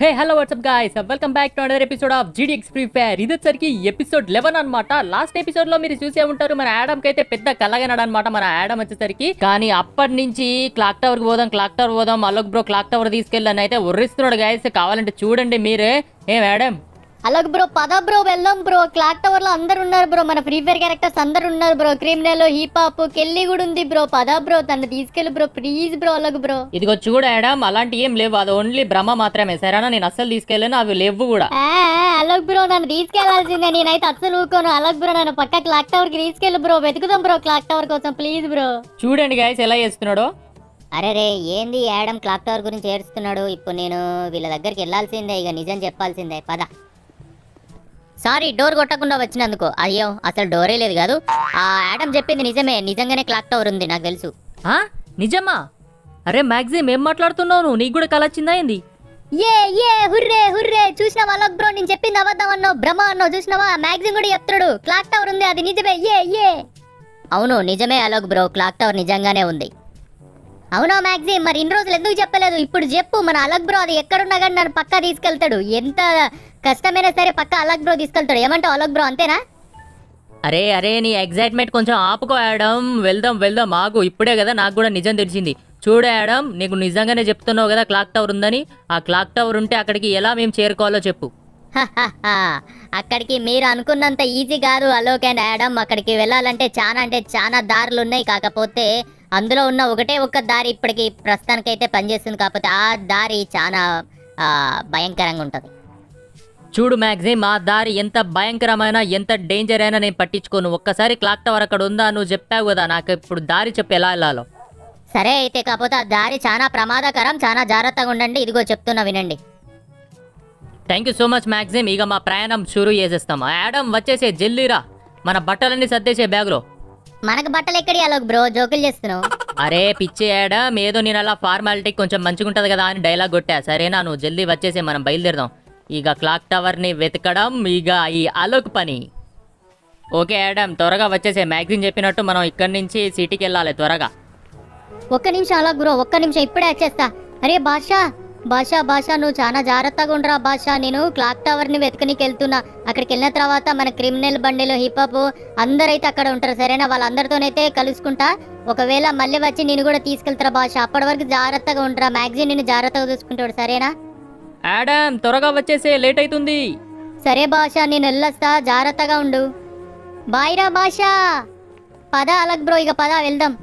Hey hello what's up guys welcome back to another episode of GDX free fire ఇది వచ్చరికి episode eleven అన్నమాట last episode లో మీరు చూసే ఉంటారు మన యాడమ్ కి అయితే పెద్ద కలగనాడు అనమాట మన యాడమ్ వచ్చేసరికి కానీ అప్పటి నుంచి క్లాక్ టవర్ కి పోదాం క్లాక్ టవర్ పోదాం అలోక్ బ్రో క్లాక్ టవర్ తీసుకెళ్ళని అయితే ఉర్రిస్తున్నాడు గాయస్ కావాలంటే చూడండి మీరే ఏ మేడం అలాగే బ్రో పద బ్రో వెళ్దాం బ్రో క్లాక్ టవర్ లో అందరు ఉన్నారు బ్రో మన ఫ్రీ ఫైర్ క్యారెక్టర్స్ అందరు ఉన్నారు బ్రో క్రిమినల్ హీప్ హాప్ కెళ్ళి కూడా ఉంది బ్రో పద బ్రో తను తీసుకెళ్ళి బ్రో ప్లీజ్ బ్రో అలాగే బ్రో ఇదిగో చూడు యాడమ్ అలాంటి ఏం లేవు అది ఓన్లీ భ్రమ మాత్రమే సరేనా నేను అస్సలు తీసుకెళ్ళాను అవి లేవు కూడా అలాగే బ్రో నన్ను తీసుకెళ్లాల్సిందే నేనైతే అస్సలు ఊకోను అలాగే బ్రో నన్ను పక్క క్లాక్ టవర్ కి తీసుకెళ్ళి బ్రో వెతుకుదాం బ్రో క్లాక్ టవర్ కోసం ప్లీజ్ బ్రో చూడండి గాయస్ ఎలా చేస్తున్నాడో అరే రే ఏంది యాడమ్ క్లాక్ టవర్ గురించి ఏడుస్తున్నాడు ఇప్పుడు నేను వీళ్ళ దగ్గరికి వెళ్ళాల్సిందే ఇక నిజం చెప్పాల్సిందే పద సారీ డోర్ కొట్టకుండా వచ్చినందుకు అయ్యో అసలు డోరే లేదు కాదు ఆ యాడమ్ చెప్పింది నిజమే నిజంగానే క్లాక్ టవర్ ఉంది నాకు తెలుసు ఆ నిజమా అరే మ్యాక్సిమ్ ఏం మాట్లాడుతున్నావు నువ్వు నీకు కూడా కల వచ్చిందా ఏంది ఏ ఏ హుర్రే హుర్రే చూసినావా అలక్ బ్రో నేను చెప్పింది అబద్ధం అన్నావు భ్రమ అన్నావు చూసినావా మ్యాగజిన్ కూడా చెప్తాడు క్లాక్ టవర్ ఉంది అది నిజమే ఏ ఏ అవును నిజమే అలోక్ బ్రో క్లాక్ టవర్ నిజంగానే ఉంది అవునా మ్యాగజిన్ మరి ఇన్ని రోజులు ఎందుకు చెప్పలేదు ఇప్పుడు చెప్పు మన అలక్ బ్రో అది ఎక్కడున్నా కానీ నన్ను పక్కా తీసుకెళ్తాడు ఎంత కష్టమైనా సరే పక్కా అలక్ బ్రో తీసుకెళ్తాడు ఏమంటావు అలక్ బ్రో అంతేనా అరే అరే నీ ఎగ్జైట్మెంట్ కొంచెం ఆపుకో యాడమ్ వెళ్దాం వెళ్దాం ఆగు ఇప్పుడే కదా నాకు కూడా నిజం తెలిసింది చూడు యాడమ్ నీకు నిజంగానే చెప్తున్నావు కదా క్లాక్ టవర్ ఉందని ఆ క్లాక్ టవర్ ఉంటే అక్కడికి ఎలా మేము చేరుకోవాలో చెప్పు హహహ. అక్కడికి మీరు అనుకున్నంత ఈజీ కాదు అలోక్ అండ్ యాడమ్ అక్కడికి వెళ్ళాలంటే చాలా అంటే చాలా దారులు ఉన్నాయి కాకపోతే అందులో ఉన్న ఒకటే ఒక్క దారి ఇప్పటికి ప్రస్తుతానికైతే పనిచేస్తుంది కాకపోతే ఆ దారి చాలా ఆ, భయంకరంగా ఉంటుంది చూడు మ్యాక్సిమ్ ఆ దారి ఎంత భయంకరమైన ఎంత డేంజర్ అయినా నేను పట్టించుకోను ఒక్కసారి క్లాక్ టవర్ అక్కడ ఉందా నువ్వు చెప్పావు కదా నాకు ఇప్పుడు దారి చెప్పి ఎలా వెళ్ళాలో సరే అయితే కాకపోతే ఆ దారి చాలా ప్రమాదకరం చాలా జాగ్రత్తగా ఉండండి ఇదిగో చెప్తున్నా వినండి thank you so much Maxim ఇక మా ప్రయాణం షురూ చేసేస్తాం యాడమ్ వచ్చేసే జల్దీరా మన బట్టలన్నీ సర్దేసే బ్యాగ్లో మనకు బట్టలు ఎక్కడి అలోక్ బ్రో జోకులు చేస్తున్నావు అరే పిచ్చి యాడమ్ ఏదో నేను అలా ఫార్మాలిటీ కొంచెం మంచిగుంటది కదా అని డైలాగ్ కొట్టా సరేనా నువ్వు జల్దీ వచ్చేసే మనం బయలుదేరదాం ఇక క్లాక్ టవర్ని వెతకడం ఇక ఈ అలోక్ పని ఓకే యాడమ్ త్వరగా వచ్చేసే మ్యాగ్జిన్ చెప్పినట్టు మనం ఇక్కడి నుంచి సిటీకి వెళ్ళాలి త్వరగా ఒక్క నిమిషం అలా గురో ఒక్క నిమిషం ఇప్పుడే వచ్చేస్తా అరే బాషా బాషా బాషా నువ్వు చాలా జాగ్రత్తగా ఉండరా బాషా నేను క్లాక్ టవర్ ని వెతుకునికి వెళ్తున్నా అక్కడికి వెళ్ళిన తర్వాత మన క్రిమినల్ బండిలో హిప్ హాప్ అందరైతే అక్కడ ఉంటారు సరేనా వాళ్ళందరితోనైతే కలుసుకుంటా ఒకవేళ మళ్ళీ వచ్చి నేను కూడా తీసుకెళ్తారా బాషా అప్పటి వరకు జాగ్రత్తగా ఉంటారా మ్యాగజైన్ నేను జాగ్రత్తగా చూసుకుంటాడు సరేనా యాడమ్ త్వరగా వచ్చేసే లేట్ అవుతుంది సరే బాషా నేను వెళ్ళొస్తా జాగ్రత్తగా ఉండు బాయ్ రా బాషా పద అలగ్ బ్రో ఇక పద వెళ్దాం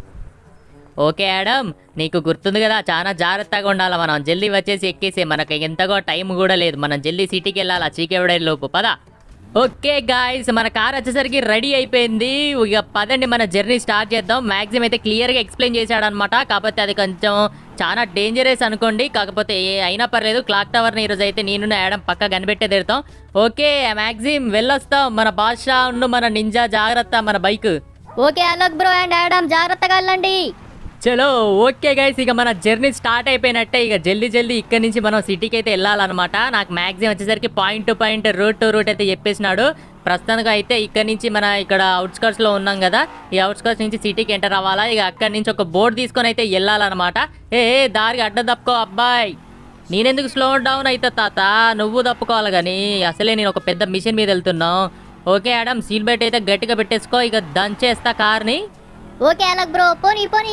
ఓకే యాడమ్ నీకు గుర్తుంది కదా చాలా జాగ్రత్తగా ఉండాలి మనం జల్దీ వచ్చేసి ఎక్కేసే మనకి ఎంతగో టైం కూడా లేదు మనం జల్దీ సిటీకి వెళ్ళాలి ఆ చీకెవడే లోపు పద ఓకే గాయస్ మన కార్ వచ్చేసరికి రెడీ అయిపోయింది ఇక పదండి మన జర్నీ స్టార్ట్ చేద్దాం మ్యాక్సిమం అయితే క్లియర్గా ఎక్స్ప్లెయిన్ చేశాడనమాట కాకపోతే అది కొంచెం చాలా డేంజరస్ అనుకోండి కాకపోతే ఏ అయినా పర్లేదు క్లాక్ టవర్ని ఈరోజు అయితే నేను యాడమ్ పక్క కనిపెట్టే తిడతాం ఓకే మ్యాక్సిమ్ వెళ్ళొస్తాం మన బాద్షా ఉండు మన నింజా జాగ్రత్త మన bike okay Alok bro and Adam జాగ్రత్తగా వెళ్ళండి చలో ఓకే గైస్ ఇక మన జర్నీ స్టార్ట్ అయిపోయినట్టే ఇక జల్దీ జల్దీ ఇక్కడ నుంచి మనం సిటీకి అయితే వెళ్ళాలన్నమాట నాకు మ్యాక్సిమం వచ్చేసరికి point to point route to route అయితే చెప్పేసినాడు ప్రస్తుతానికి అయితే ఇక్కడ నుంచి మన ఇక్కడ అవుట్స్కర్ట్స్ లో ఉన్నాం కదా ఈ అవుట్స్కర్ట్స్ నుంచి సిటీకి ఎంటర్ అవ్వాలా ఇక అక్కడి నుంచి ఒక బోర్డు తీసుకొని అయితే వెళ్ళాలన్నమాట ఏ ఏ, దారికి అడ్డ తప్పుకో అబ్బాయి నేనెందుకు స్లో డౌన్ అవుతా తాత నువ్వు తప్పుకోవాలి కానీ అసలే నేను ఒక పెద్ద మిషన్ మీద వెళ్తున్నావు ఓకే ఆడమ్ సీల్ బెల్ట్ అయితే గట్టిగా పెట్టేసుకో ఇక దంచేస్తా కార్ని ఓకే అలగ్ బ్రో పోనీ పోనీ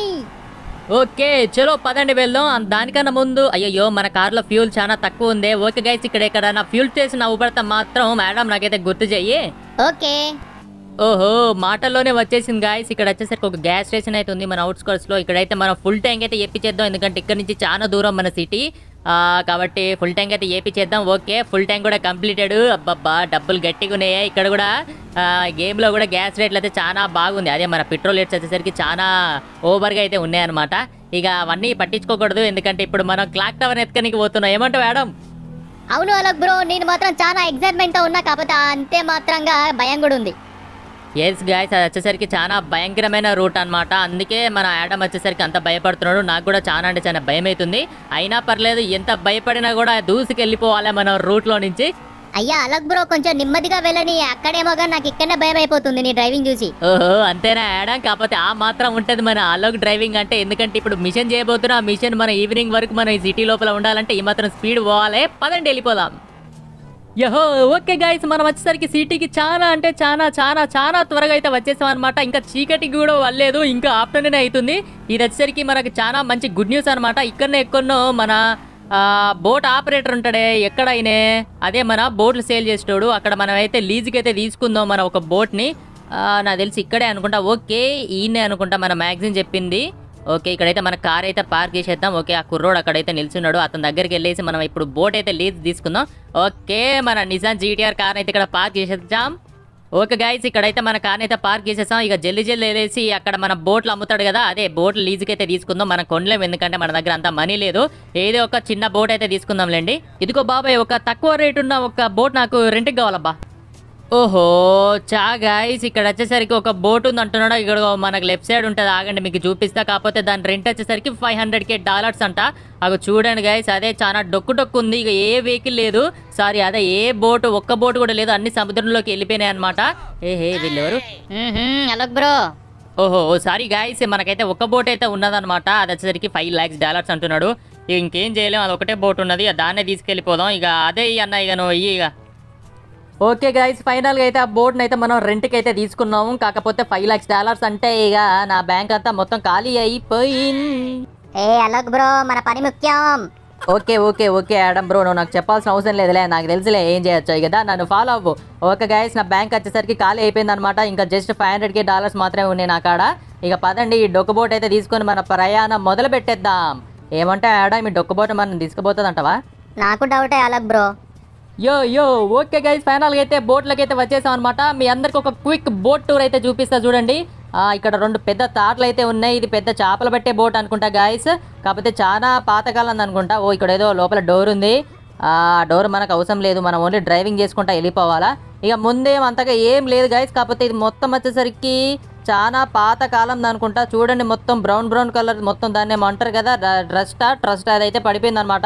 ఓకే చలో పదండి వెళ్దాం అన్- దానికన్నా ముందు అయ్యయ్యో మన కార్లో ఫ్యూల్ చాలా తక్కువ ఉంది ఓకే గైస్ ఇక్కడ ఎక్కడైనా ఫ్యూల్ స్టేషన్ అవ్వబడతా మాత్రం మేడం నాకైతే గుర్తు చెయ్యి ఓకే ఓహో మాటల్లోనే వచ్చేసింది గాయస్ ఇక్కడ వచ్చేసరికి ఒక గ్యాస్ స్టేషన్ అయితే ఉంది మన అవుట్స్కర్ట్స్ లో ఇక్కడైతే మనం ఫుల్ ట్యాంక్ అయితే చేద్దాం ఎందుకంటే ఇక్కడ నుంచి చాలా దూరం మన సిటీ కాబట్టి ఫుల్ ట్యాంక్ అయితే చేద్దాం ఓకే ఫుల్ ట్యాంక్ కూడా కంప్లీటెడ్ అబ్బబ్బా డబ్బులు గట్టిగా ఉన్నాయి ఇక్కడ కూడా గేమ్ లో కూడా గ్యాస్ రేట్లు అయితే చాలా బాగుంది అదే మన పెట్రోల్ రేట్స్ వచ్చేసరికి చాలా ఓవర్గా అయితే ఉన్నాయన్నమాట ఇక అవన్నీ పట్టించుకోకూడదు ఎందుకంటే ఇప్పుడు మనం క్లాక్ టవర్ ఎత్తుకనికి పోతున్నాం ఏమంటావు మేడం అవును అలగ్ బ్రో నేను మాత్రం చాలా ఎక్సైట్మెంట్ తో ఉన్నా కాకపోతే అంతే మాత్రంగా భయం కూడా ఉంది ఎస్ గాయస్ అది వచ్చేసరికి చాలా భయంకరమైన రూట్ అన్నమాట అందుకే మన యాడమ్ వచ్చేసరికి అంత భయపడుతున్నాడు నాకు కూడా చాలా అంటే చాలా భయం అవుతుంది అయినా పర్లేదు ఎంత భయపడినా కూడా దూసుకెళ్ళిపోవాలి మన రూట్లో నుంచి అయ్యా అలక్ బ్రో కొంచెం నెమ్మదిగా వెళ్ళని అక్కడేమోగా నాకు ఇక్కడనే భయం అయిపోతుంది నీ డ్రైవింగ్ చూసి ఓహో అంతేనా యాడం కాకపోతే ఆ మాత్రం ఉంటది మన అలోక్ డ్రైవింగ్ అంటే ఎందుకంటే ఇప్పుడు మిషన్ చేయబోతున్నా ఆ మిషన్ మన ఈవినింగ్ వరకు మన ఈ సిటీ లోపల ఉండాలంటే ఈ మాత్రం స్పీడ్ పోవాలి పదండి వెళ్ళిపోదాం యహో ఓకే గాయస్ మనం వచ్చేసరికి సిటీకి చాలా అంటే చాలా చాలా చాలా త్వరగా అయితే వచ్చేసాం అనమాట ఇంకా చీకటికి కూడా వల్లేదు ఇంకా ఆఫ్టర్నూన్ అవుతుంది ఇది వచ్చేసరికి మనకి చాలా మంచి గుడ్ న్యూస్ అనమాట ఇక్కడనే ఎక్కడనో మన ఆ, బోట్ ఆపరేటర్ ఉంటాడే ఎక్కడ అయినే అదే మన బోట్లు సేల్ చేసేటోడు అక్కడ మనం అయితే లీజుకి అయితే తీసుకుందాం మన ఒక బోట్ని ఆ, నాకు తెలిసి ఇక్కడే అనుకుంటా ఓకే ఈయనే అనుకుంటా మన మ్యాగజైన్ చెప్పింది ఓకే ఇక్కడైతే మన కార్ అయితే పార్క్ చేసేద్దాం ఓకే ఆ కుర్రోడు అక్కడైతే నిల్చున్నాడు అతని దగ్గరికి వెళ్ళేసి మనం ఇప్పుడు బోట్ అయితే లీజ్ తీసుకుందాం ఓకే మన నిజాం జీటీఆర్ కార్ అయితే ఇక్కడ పార్క్ చేసేద్దాం ఓకే గైస్ ఇక్కడైతే మన కార్ అయితే పార్క్ చేసేసాం ఇక జల్లి జల్లి వెళ్ళేసి అక్కడ మన బోట్లు అమ్ముతాడు కదా అదే బోట్ లీజుకి అయితే తీసుకుందాం మనం కొనలేము ఎందుకంటే మన దగ్గర అంత మనీ లేదు ఏదో ఒక చిన్న బోట్ అయితే తీసుకుందాంలేండి ఇదిగో బాబాయ్ ఒక తక్కువ రేట్ ఉన్న ఒక బోట్ నాకు రెంట్కి కావాలబ్బా ఓహో చా గాయస్ ఇక్కడ వచ్చేసరికి ఒక బోట్ ఉంది అంటున్నాడు ఇక్కడ మనకు లెఫ్ట్ సైడ్ ఉంటుంది ఆగండి మీకు చూపిస్తా కాకపోతే దాని రెంట్ వచ్చేసరికి ఫైవ్ హండ్రెడ్ కే డాలర్స్ అంట అవి చూడండి గాయస్ అదే చాలా డొక్కు డొక్కు ఉంది ఇక ఏ వెహికల్ లేదు సారీ అదే ఏ బోట్ ఒక్క బోట్ కూడా లేదు అన్ని సముద్రంలోకి వెళ్ళిపోయినాయి అనమాట ఏ హే వీళ్ళెవరు అలక్ బ్రో ఓహో సారీ గాయస్ మనకైతే ఒక బోట్ అయితే ఉన్నదన్నమాట అది వచ్చేసరికి ఫైవ్ ల్యాక్స్ డాలర్స్ అంటున్నాడు ఇక ఇంకేం చేయలేం అది ఒకటే బోట్ ఉన్నది ఇక దాన్నే తీసుకెళ్ళిపోదాం ఇక అదే ఇయ్యి అన్న ఇక నువ్వు ఇయ్యి ఇక ఓకే గైస్ ఫైనల్గా అయితే ఆ బోట్ని అయితే మనం రెంట్కి అయితే తీసుకున్నాము కాకపోతే ఫైవ్ లాక్స్ డాలర్స్ అంటే ఇక నా బ్యాంక్ అంతా మొత్తం ఖాళీ అయిపోయింది ఏ అలక్ బ్రో మన పని ముఖ్యం okay okay okay Adam bro నువ్వు నాకు చెప్పాల్సిన అవసరం లేదులే నాకు తెలుసులే ఏం చేయొచ్చు కదా నన్ను ఫాలో అవ్వు ఓకే గైస్ నా బ్యాంక్ వచ్చేసరికి ఖాళీ అయిపోయింది అనమాట ఇంకా just five hundred K dollars మాత్రమే ఉన్నాయి నా కాడ ఇక పదండి ఈ డొక్క బోట్ అయితే తీసుకొని మన ప్రయాణం మొదలు పెట్టేద్దాం ఏమంటే ఆడా మీ డొక్క బోట్ మనం తీసుకుపోతుంది అంటవా నాకు డౌటే అలక్ బ్రో యో యో ఓకే గైస్ ఫైనల్గా అయితే బోట్లకి అయితే వచ్చేసాం అనమాట మీ అందరికి ఒక క్విక్ బోట్ టూర్ అయితే చూపిస్తా చూడండి ఆ, ఇక్కడ రెండు పెద్ద తాట్లు అయితే ఉన్నాయి ఇది పెద్ద చేపలు పెట్టే బోట్ అనుకుంటా గాయస్ కాకపోతే చాలా పాతకాలం అనుకుంటా ఓ ఇక్కడ ఏదో లోపల డోర్ ఉంది ఆ డోర్ మనకు అవసరం లేదు మనం ఓన్లీ డ్రైవింగ్ చేసుకుంటా వెళ్ళిపోవాలా ఇక ముందేం అంతగా ఏం లేదు గాయస్ కాకపోతే ఇది మొత్తం వచ్చేసరికి చాలా పాత కాలం అనుకుంటా చూడండి మొత్తం బ్రౌన్ బ్రౌన్ కలర్ మొత్తం దాన్ని ఏమో అంటారు కదా ట్రస్టా ట్రస్ట్ అదైతే పడిపోయింది అనమాట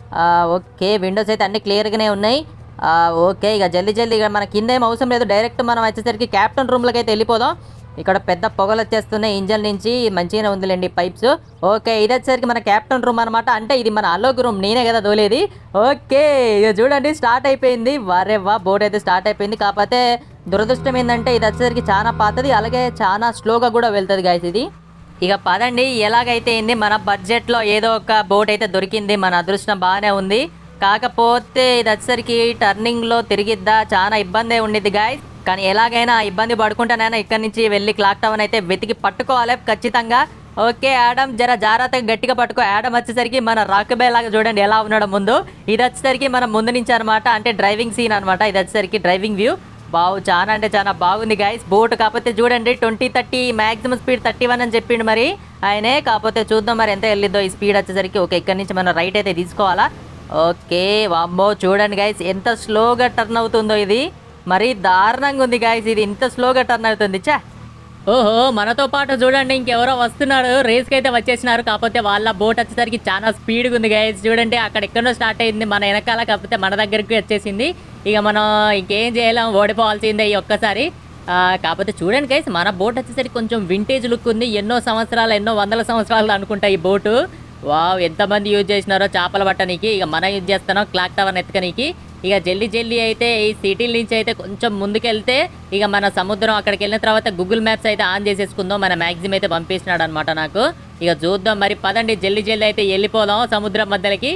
ఓకే విండోస్ అయితే అన్ని క్లియర్గానే ఉన్నాయి ఆ, ఓకే ఇక జల్దీ జల్దీ ఇక మన కింద ఏం అవసరం లేదు డైరెక్ట్ మనం వచ్చేసరికి క్యాప్టెన్ రూమ్లోకి అయితే వెళ్ళిపోదాం ఇక్కడ పెద్ద పొగలు వచ్చేస్తున్నాయి ఇంజన్ నుంచి మంచిగానే ఉందిలేండి పైప్స్ ఓకే ఇది వచ్చేసరికి మన క్యాప్టెన్ రూమ్ అనమాట అంటే ఇది మన అలోక్ రూమ్ నేనే కదా దోలేది ఓకే ఇక చూడండి స్టార్ట్ అయిపోయింది వరే వా బోట్ అయితే స్టార్ట్ అయిపోయింది కాకపోతే దురదృష్టం ఏంటంటే ఇది వచ్చేసరికి చాలా పాతది అలాగే చాలా స్లోగా కూడా వెళ్తుంది గాయస్ ఇది ఇక పదండి ఎలాగైతే ఏంది మన బడ్జెట్లో ఏదో ఒక బోట్ అయితే దొరికింది మన అదృష్టం బాగానే ఉంది కాకపోతే ఇది వచ్చేసరికి టర్నింగ్లో తిరిగిద్దా చాలా ఇబ్బంది ఉండిద్ది గాయస్ కానీ ఎలాగైనా ఆ ఇబ్బంది పడుకుంటానైనా ఇక్కడి నుంచి వెళ్ళి క్లాక్ టవర్ అయితే వెతికి పట్టుకోవాలి ఖచ్చితంగా ఓకే యాడమ్ జర జాగ్రత్తగా గట్టిగా పట్టుకో యాడమ్ వచ్చేసరికి మన రాకుబే లాగా చూడండి ఎలా ఉన్నాడో ముందు ఇది వచ్చేసరికి మనం ముందు నుంచి అనమాట అంటే డ్రైవింగ్ సీన్ అనమాట ఇది వచ్చేసరికి డ్రైవింగ్ వ్యూ బావు చాలా అంటే చాలా బాగుంది గైస్ బోట్ కాకపోతే చూడండి twenty thirty maximum speed thirty one అని చెప్పిండు మరి ఆయనే కాకపోతే చూద్దాం మరి ఎంత వెళ్ళిద్దో ఈ స్పీడ్ వచ్చేసరికి ఓకే ఇక్కడ నుంచి మనం రైట్ అయితే తీసుకోవాలా ఓకే వామ్మో చూడండి గైస్ ఎంత స్లోగా టర్న్ అవుతుందో ఇది మరి దారుణంగా ఉంది గైస్ ఇది ఇంత స్లోగా టర్న్ అవుతుంది చా ఓహో మనతో పాటు చూడండి ఇంకెవరో వస్తున్నారు రేస్కి అయితే వచ్చేసినారు కాకపోతే వాళ్ళ బోట్ వచ్చేసరికి చాలా స్పీడ్గా ఉంది గైస్ చూడండి అక్కడ ఎక్కడో స్టార్ట్ అయింది మన వెనకాల కాకపోతే మన దగ్గరికి వచ్చేసింది ఇక మనం ఇంకేం చేయలేం ఓడిపోవాల్సిందే ఈ ఒక్కసారి ఆ, కాకపోతే చూడండి గైస్ మన బోట్ వచ్చేసరికి కొంచెం వింటేజ్ లుక్ ఉంది ఎన్నో సంవత్సరాలు ఎన్నో వందల సంవత్సరాలు అనుకుంటా ఈ బోటు వావ్ ఎంతమంది యూజ్ చేసినారో చేపలు పట్టనీకి ఇక మనం యూజ్ చేస్తున్నాం క్లాక్ టవర్ ఎత్తుకనీకి ఇక జల్దీ జల్దీ అయితే ఈ సిటీ నుంచి అయితే కొంచెం ముందుకెళ్తే ఇక మన సముద్రం అక్కడికి వెళ్ళిన తర్వాత గూగుల్ మ్యాప్స్ అయితే ఆన్ చేసేసుకుందాం మన మ్యాక్సిమం అయితే పంపిస్తున్నాడు అనమాట నాకు ఇక చూద్దాం మరి పదండి జల్దీ జల్దీ అయితే వెళ్ళిపోదాం సముద్రం మధ్యలోకి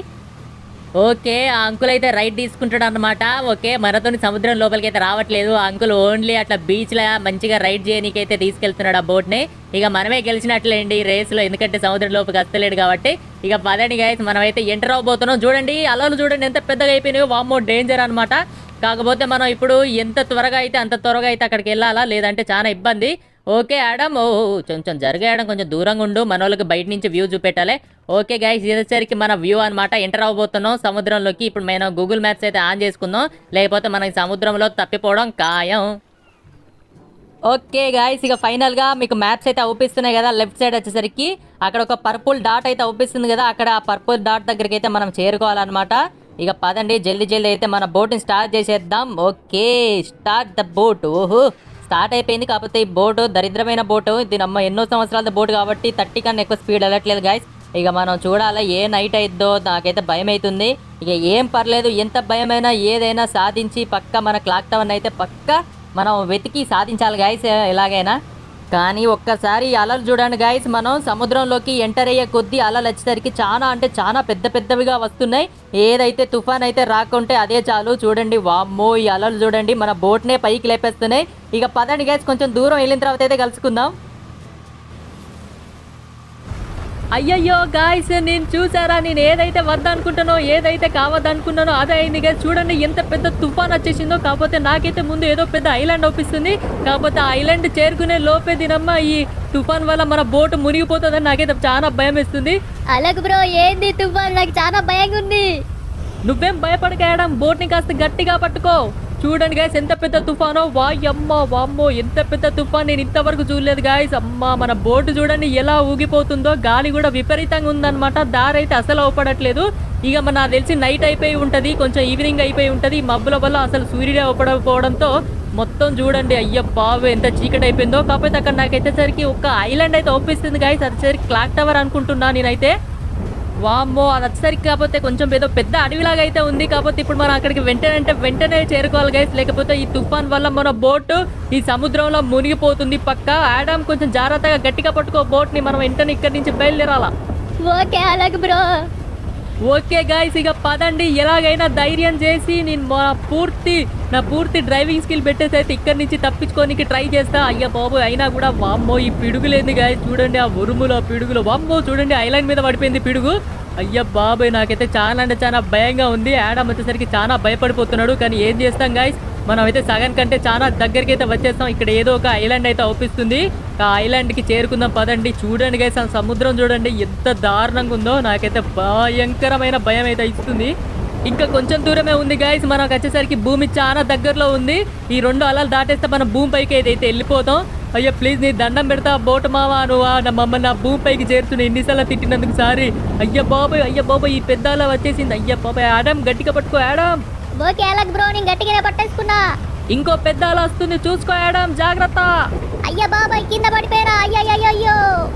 ఓకే ఆ అంకుల్ అయితే రైట్ తీసుకుంటాడు అనమాట ఓకే మనతోని సముద్రం లోపలికి అయితే రావట్లేదు ఆ అంకుల్ ఓన్లీ అట్లా బీచ్లో మంచిగా రైడ్ చేయనీకైతే తీసుకెళ్తున్నాడు ఆ బోట్ని ఇక మనమే గెలిచినట్లేండి ఈ రేస్లో ఎందుకంటే సముద్రం లోపలికి వస్తలేడు కాబట్టి ఇక పదండి గైస్ మనమైతే ఎంటర్ అవబోతున్నాం చూడండి అలలు చూడండి ఎంత పెద్దగా అయిపోయినాయో వామ్మో డేంజర్ అనమాట కాకపోతే మనం ఇప్పుడు ఎంత త్వరగా అయితే అంత త్వరగా అయితే అక్కడికి వెళ్ళాలా లేదంటే చాలా ఇబ్బంది ఓకే ఆడమ్ ఓ ఓ, కొంచెం జరగడం కొంచెం దూరంగా ఉండు మన వాళ్ళకి బయట నుంచి వ్యూ చూపెట్టాలి ఓకే గైస్ ఇదేసరికి మన వ్యూ అన్నమాట ఎంటర్ అవ్వబోతున్నాం సముద్రంలోకి ఇప్పుడు మేము గూగుల్ మ్యాప్స్ అయితే ఆన్ చేసుకుందాం లేకపోతే మనకి సముద్రంలో తప్పిపోవడం ఖాయం ఓకే గాయస్ ఇక ఫైనల్ గా మీకు మ్యాప్స్ అయితే అవుపిస్తున్నాయి కదా లెఫ్ట్ సైడ్ వచ్చేసరికి అక్కడ ఒక పర్పుల్ డాట్ అయితే అవుపిస్తుంది కదా అక్కడ ఆ పర్పుల్ డాట్ దగ్గరికి అయితే మనం చేరుకోవాలన్నమాట ఇక పదండి జల్దీ జల్దీ అయితే మన బోట్ని స్టార్ట్ చేసేద్దాం ఓకే స్టార్ట్ ద బోట్ ఓహో స్టార్ట్ అయిపోయింది కాకపోతే ఈ బోటు దరిద్రమైన బోటు దీని అమ్మ ఎన్నో సంవత్సరాల బోటు కాబట్టి థర్టీ కన్నా ఎక్కువ స్పీడ్ వెళ్ళట్లేదు గాయస్ ఇక మనం చూడాలా ఏ నైట్ అయిద్దో నాకైతే భయం అవుతుంది ఇక ఏం పర్లేదు ఎంత భయమైనా ఏదైనా సాధించి పక్క మన క్లాక్ టవర్ అయితే పక్క మనం వెతికి సాధించాలి గాయస్ ఎలాగైనా కానీ ఒక్కసారి ఈ అలలు చూడండి గాయస్ మనం సముద్రంలోకి ఎంటర్ అయ్యే కొద్దీ అలలు వచ్చేసరికి చాలా అంటే చాలా పెద్ద పెద్దవిగా వస్తున్నాయి ఏదైతే తుఫాన్ అయితే రాకుంటే అదే చాలు చూడండి వామ్మో ఈ అలలు చూడండి మన బోట్నే పైకి లేపేస్తున్నాయి ఇక పదండి గాయస్ కొంచెం దూరం వెళ్ళిన తర్వాత అయితే కలుసుకుందాం అయ్యయ్యో గాయస్ నేను చూసారా నేను ఏదైతే వద్దనుకుంటానో ఏదైతే కావద్దనుకున్నానో అదే అయింది గాయస్ చూడండి ఎంత పెద్ద తుఫాన్ వచ్చేసిందో కాకపోతే నాకైతే ముందు ఏదో పెద్ద ఐలాండ్ ఒప్పిస్తుంది కాకపోతే ఆ ఐలాండ్ చేరుకునే లోపే దినమ్మ ఈ తుఫాన్ వల్ల మన బోటు మునిగిపోతుందని నాకైతే చాలా భయం వేస్తుంది అలాగే బ్రో ఏంది తుఫాన్ నాకు చాలా భయంగా ఉంది నువ్వేం భయపడకేయడం బోట్ని కాస్త గట్టిగా పట్టుకో చూడండి గాయస్ ఎంత పెద్ద తుఫానో వాయమ్మ వామ్మో ఎంత పెద్ద తుఫాన్ నేను ఇంతవరకు చూడలేదు గాయస్ అమ్మ మన బోటు చూడండి ఎలా ఊగిపోతుందో గాలి కూడా విపరీతంగా ఉందన్నమాట దారి అయితే అసలు అవపడట్లేదు ఇక మన నాకు తెలిసి నైట్ అయిపోయి ఉంటది కొంచెం ఈవినింగ్ అయిపోయి ఉంటది ఈ మబ్బుల వల్ల అసలు సూర్యుడే అవపడకపోవడంతో మొత్తం చూడండి అయ్య బాబు ఎంత చీకటి అయిపోయిందో కాకపోతే అక్కడ నాకైతే సరికి ఒక ఐలాండ్ అయితే ఒప్పిస్తుంది గాయస్ అది సరికి క్లాక్ టవర్ అనుకుంటున్నా నేనైతే వామ్మో అది వచ్చేసరికి కాకపోతే కొంచెం ఏదో పెద్ద అడవిలాగా అయితే ఉంది కాకపోతే ఇప్పుడు మనం అక్కడికి వెంటనే అంటే వెంటనే చేరుకోవాలి గైస్ లేకపోతే ఈ తుఫాన్ వల్ల మన బోటు ఈ సముద్రంలో మునిగిపోతుంది పక్క ఆడాం కొంచెం జాగ్రత్తగా గట్టిగా పట్టుకో బోట్ ని మనం వెంటనే ఇక్కడి నుంచి బయలుదేరాలా ఓకే అలాగే బ్రో ఓకే గాయస్ ఇక పదండి ఎలాగైనా ధైర్యం చేసి నేను మా పూర్తి నా పూర్తి డ్రైవింగ్ స్కిల్ పెట్టేసి అయితే ఇక్కడి నుంచి తప్పించుకోనికి ట్రై చేస్తా అయ్యా బాబు అయినా కూడా వామ్మో ఈ పిడుగులేంది గాయస్ చూడండి ఆ ఉరుములు ఆ పిడుగులు వామ్మో చూడండి ఐలాండ్ మీద పడిపోయింది పిడుగు అయ్యా బాబాయ్ నాకైతే చాలా అంటే చాలా భయంగా ఉంది యాడమ్ వచ్చేసరికి చాలా భయపడిపోతున్నాడు కానీ ఏం చేస్తాం గాయస్ మనం అయితే సగం కంటే చాలా దగ్గరికి అయితే వచ్చేస్తాం ఇక్కడ ఏదో ఒక ఐలాండ్ అయితే అవుపిస్తుంది ఆ ఐలాండ్ కి చేరుకుందాం పదండి చూడండి గైస్ ఆ సముద్రం చూడండి ఎంత దారుణంగా ఉందో నాకైతే భయంకరమైన భయం అయితే ఇస్తుంది ఇంకా కొంచెం దూరమే ఉంది గాయస్ మనకు వచ్చేసరికి భూమి చాలా దగ్గరలో ఉంది ఈ రెండు అలలు దాటేస్తే మనం భూమి పైకి అయితే అయితే వెళ్ళిపోతాం అయ్యో ప్లీజ్ నీ దండం పెడతా బోటు మావా నువ్వు ఆ నా మమ్మల్ని నా భూమి పైకి చేరుతున్నా ఎన్నిసార్లు తిట్టినందుకు సారీ అయ్య బాబాయ్ అయ్య బాబాయ్ ఈ పెద్ద అల వచ్చేసింది అయ్య బాబాయ్ ఆడమ్ గట్టిగా పట్టుకో ఆడమ్ ఓకే అలాగే బ్రో నేను గట్టిగానే పట్టేసుకున్నా ఇంకో పెద్ద అల వస్తుంది చూసుకో ఆడమ్ జాగ్రత్త అయ్యా బాబాయ్ కింద పడిపోయారా అయ్యో అయ్యో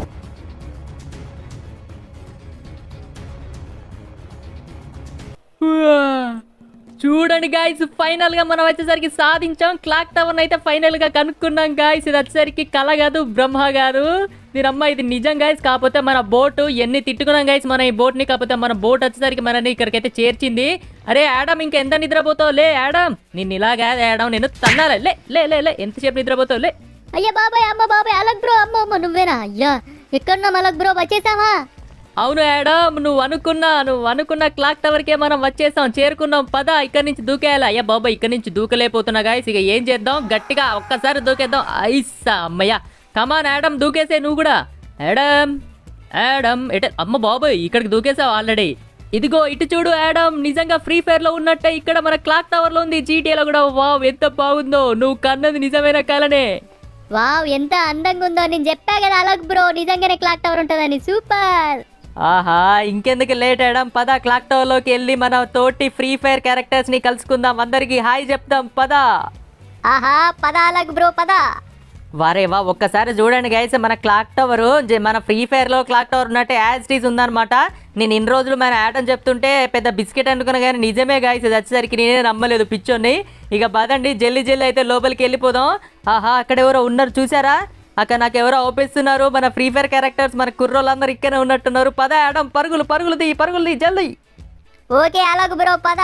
ఉవ్వా. చూడండి గాయస్ ఫైనల్ గా మనం వచ్చేసరికి సాధించాం క్లాక్ టవర్ అయితే ఫైనల్ గా కనుక్కున్నాం గాయస్ ఇది వచ్చేసరికి కల కాదు బ్రహ్మ కాదు దీనమ్మ ఇది నిజం గాయస్ కాకపోతే మన బోటు ఎన్ని తిట్టుకున్నాం గాయస్ మన ఈ బోట్ ని కాకపోతే మన బోట్ వచ్చేసరికి మనని ఇక్కడికైతే చేర్చింది అరే యాడమ్ ఇంకా ఎంత నిద్రపోతావు లే యాడమ్ నిన్ను ఇలాగా యాడమ్ నేను తన్నాలే లే లే లే లే ఎంతసేపు నిద్రపోతావు లే అయ్యా బాబాయ్ అమ్మ బాబాయ్ అలగ్ బ్రో అమ్మ అమ్మ నువ్వేనా అయ్యా ఎక్కడున్నాం అలగ్ బ్రో వచ్చేసావా అవును యాడమ్ నువ్వు అనుకున్నా నువ్వు అనుకున్న క్లాక్ టవర్కే మనం వచ్చేసాం చేరుకున్నాం పద ఇక్కడి నుంచి దూకేయాలి అయ్యా బాబా ఇక్కడి నుంచి దూకలేకపోతున్నా గాయస్ ఇక ఏం చేద్దాం గట్టిగా ఒక్కసారి దూకేద్దాం ఐసా అమ్మయ్య కమాన్ యాడమ్ దూకేసే నువ్వు కూడా యాడమ్ యాడమ్ ఎట అమ్మ బాబోయ్ ఇక్కడికి దూకేసావు ఆల్రెడీ ఇదిగో ఇటు చూడు యాడమ్ నిజంగా ఫ్రీ ఫైర్ లో ఉన్నట్టే ఇక్కడ మన క్లాక్ టవర్ లో ఉంది జీటీఏలో కూడా వావ్ ఎంత బాగుందో నువ్వు కన్నది నిజమైన కలనే వావ్ ఎంత అందంగా ఉందో నేను చెప్పా కదా అలగ్ బ్రో నిజంగానే క్లాక్ టవర్ ఉంటుందని సూపర్ ఆహా ఇంకెందుకు లేట్ అయ్యడం పద క్లాక్ టవర్ లోకి వెళ్ళి మన తోటి ఫ్రీ ఫైర్ క్యారెక్టర్స్ ని కలుసుకుందాం అందరికి హాయ్ చెప్దాం పద ఆహా పద అలగ్ బ్రో పద వారే వా ఒక్కసారి చూడండి గైస్ మన క్లాక్ టవర్ మన ఫ్రీ ఫైర్ లో క్లాక్ టవర్ ఉన్నట్టే యాజ్ టీజ్ ఉందన్నమాట నేను ఇన్ని రోజులు మన యాటం చెప్తుంటే పెద్ద బిస్కెట్ అనుకున్నా కానీ నిజమే గాయస్ ఇది వచ్చేసరికి నేనే నమ్మలేదు పిచ్చోని ఇక పదండి జల్లి జల్లి అయితే లోపలికి వెళ్ళిపోదాం ఆహా అక్కడ ఎవరో ఉన్నారు చూసారా అక్కడ నాకు ఎవరో ఓపిస్తున్నారు మన ఫ్రీ ఫైర్ క్యారెక్టర్స్ మన కుర్రోళ్ళందరూ ఇక్కడే ఉన్నట్టున్నారు పద యాడమ్ పరుగులు పరుగులు తీ పరుగులు తీ జల్దీ ఓకే అలగ్ బ్రో పద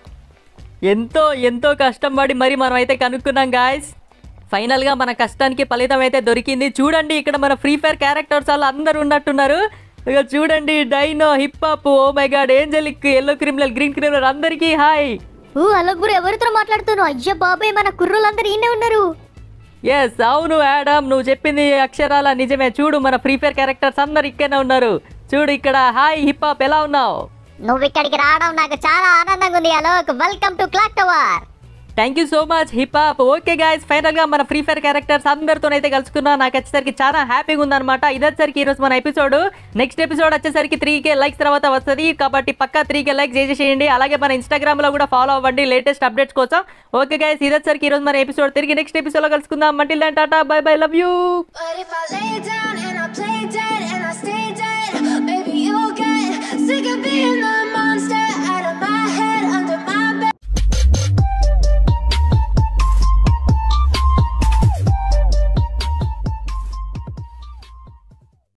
ఎంతో ఎంతో కష్టపడి మరి మనం అయితే కనుక్కున్నాం గాయస్ ఫైనల్గా మన కష్టానికి ఫలితం అయితే దొరికింది చూడండి ఇక్కడ మన ఫ్రీ ఫైర్ క్యారెక్టర్స్ వాళ్ళు అందరూ ఉన్నట్టున్నారు ఇక చూడండి Dino hip hop oh my god angelic yellow criminal green criminal అందరికీ హాయ్ ఊ అలగ్ బ్రో ఎవరితో మాట్లాడుతున్నావు అయ్యా బాబాయ్ మన కుర్రోళ్ళందరూ ఈయనే ఉన్నారు ఎస్ అవును యాడమ్ నువ్వు చెప్పింది అక్షరాల నిజమే చూడు మన ఫ్రీ ఫైర్ క్యారెక్టర్స్ అందరు ఇక్కడనే ఉన్నారు చూడు ఇక్కడ హాయ్ హిప్ హాప్ ఎలా ఉన్నావు నువ్వు ఇక్కడికి రావడం నాకు చాలా ఆనందంగా ఉంది Alok welcome to clock tower thank you so much hip hop okay guys final గా మన ఫ్రీ ఫైర్ క్యారెక్టర్స్ అందరితో అయితే కలుసుకున్నా నాకు వచ్చేసరికి చాలా హ్యాపీగా ఉందన్నమాట ఇదొచ్చేసరికి ఈరోజు మన ఎపిసోడ్ నెక్స్ట్ ఎపిసోడ్ వచ్చేసరికి త్రీ కే లైక్స్ తర్వాత వస్తుంది కాబట్టి పక్కా త్రీ కే లైక్స్ చేసేసేయండి అలాగే మన ఇన్స్టాగ్రామ్ లో కూడా ఫాలో అవ్వండి లేటెస్ట్ అప్డేట్స్ కోసం ఓకే గాయస్ ఇదొచ్చేసరికి ఈరోజు మన ఎపిసోడ్ తిరిగి నెక్స్ట్ ఎపిసోడ్ లో కలుసుకుందాం మంటిల్ ta-ta bye bye love you But if I lay down and I play dead and I stay dead, maybe you'll get sick of being the